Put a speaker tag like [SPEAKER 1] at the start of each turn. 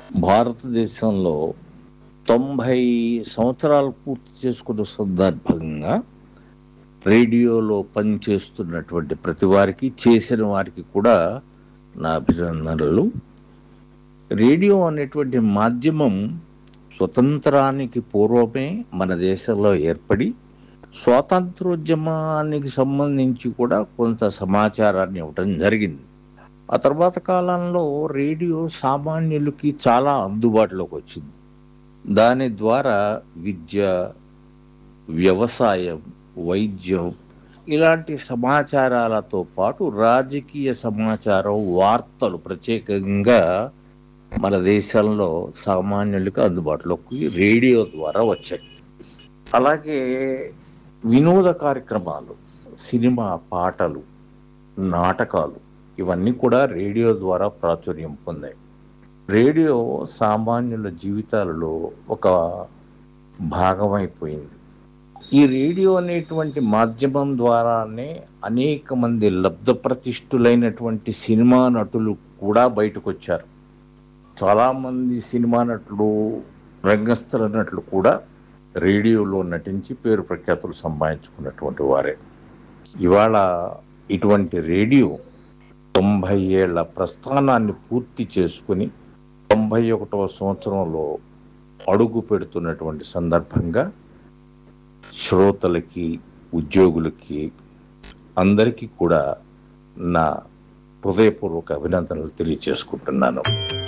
[SPEAKER 1] భారతదేశంలో తొంభై సంవత్సరాలు పూర్తి చేసుకున్న సందర్భంగా రేడియోలో పనిచేస్తున్నటువంటి ప్రతి వారికి చేసిన వారికి కూడా నా అభినందనలు రేడియో అనేటువంటి మాధ్యమం స్వతంత్రానికి పూర్వమే మన దేశంలో ఏర్పడి స్వాతంత్రోద్యమానికి సంబంధించి కూడా కొంత సమాచారాన్ని ఇవ్వటం జరిగింది ఆ తర్వాత కాలంలో రేడియో సామాన్యులకి చాలా అందుబాటులోకి వచ్చింది దాని ద్వారా విద్య వ్యవసాయం వైద్యం ఇలాంటి సమాచారాలతో పాటు రాజకీయ సమాచారం వార్తలు ప్రత్యేకంగా మన దేశంలో సామాన్యులకు అందుబాటులోకి రేడియో ద్వారా వచ్చాయి అలాగే వినోద కార్యక్రమాలు సినిమా పాటలు నాటకాలు ఇవన్నీ కూడా రేడియో ద్వారా ప్రాచుర్యం పొందాయి రేడియో సామాన్యుల జీవితాలలో ఒక భాగమైపోయింది ఈ రేడియో అనేటువంటి మాధ్యమం ద్వారానే అనేక మంది లబ్ధ ప్రతిష్ఠులైనటువంటి సినిమా నటులు కూడా బయటకు వచ్చారు చాలామంది సినిమా నటులు రంగస్థల నటులు కూడా రేడియోలో నటించి పేరు ప్రఖ్యాతులు సంపాదించుకున్నటువంటి వారే ఇవాళ ఇటువంటి రేడియో తొంభై ఏళ్ల ప్రస్థానాన్ని పూర్తి చేసుకుని తొంభై ఒకటవ సంవత్సరంలో అడుగు పెడుతున్నటువంటి సందర్భంగా శ్రోతలకి ఉద్యోగులకి అందరికీ కూడా నా హృదయపూర్వక అభినందనలు తెలియజేసుకుంటున్నాను